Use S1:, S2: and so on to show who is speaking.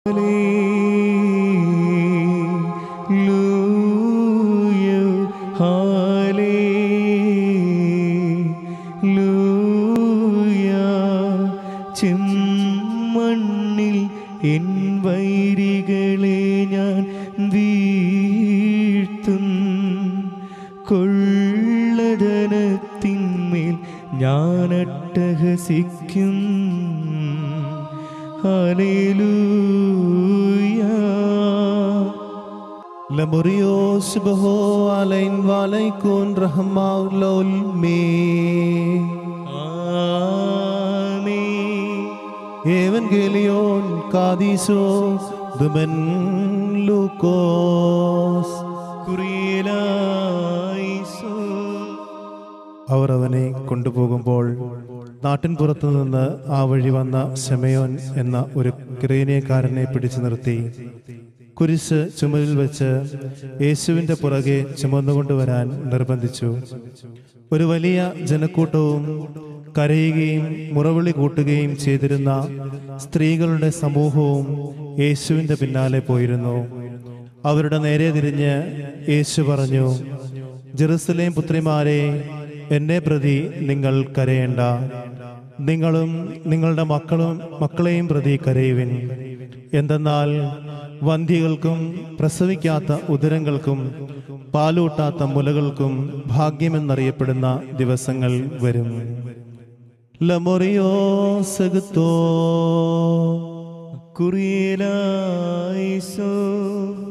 S1: ചെമ്മണ്ണിൽ N വൈരികളെ ഞാൻ വീഴ്ത്തും കൊള്ളധനത്തിന്മേൽ ഞാൻ അട്ടഹസിക്കും ഹല്ലേലൂയ
S2: Lamurios beho alain walai kun rahmau lol me.
S1: ആമേൻ
S2: Evangelion kadiso dumen lukos.
S1: കുറിയലായിസോ
S2: അവർ അവനെ കൊണ്ടുപോകുമ്പോൾ നാട്ടിൻ പുറത്തു നിന്ന് ആ വഴി വന്ന ശമയോൻ എന്ന ഒരു ക്രേനിയക്കാരനെ പിടിച്ചു നിർത്തി കുരിശ് ചുമലിൽ വെച്ച് യേശുവിന്റെ പുറകെ ചുമന്നുകൊണ്ടുവരാൻ നിർബന്ധിച്ചു ഒരു വലിയ ജനക്കൂട്ടവും കരയുകയും മുറവിളി കൂട്ടുകയും ചെയ്തിരുന്ന സ്ത്രീകളുടെ സമൂഹവും യേശുവിന്റെ പിന്നാലെ പോയിരുന്നു അവരുടെ നേരെ തിരിഞ്ഞ് യേശു പറഞ്ഞു ജെറുസലേം പുത്രിമാരെ എന്നെ പ്രതി നിങ്ങൾ കരയേണ്ട നിങ്ങളും നിങ്ങളുടെ മക്കളും മക്കളെയും പ്രതി കരയുവിൻ എന്തെന്നാൽ വന്ധ്യകൾക്കും പ്രസവിക്കാത്ത ഉദരങ്ങൾക്കും പാലൂട്ടാത്ത മുലകൾക്കും ഭാഗ്യമെന്നറിയപ്പെടുന്ന ദിവസങ്ങൾ വരും ലമൊറിയോ സഗത്തോ
S1: കുറിയലായിസോ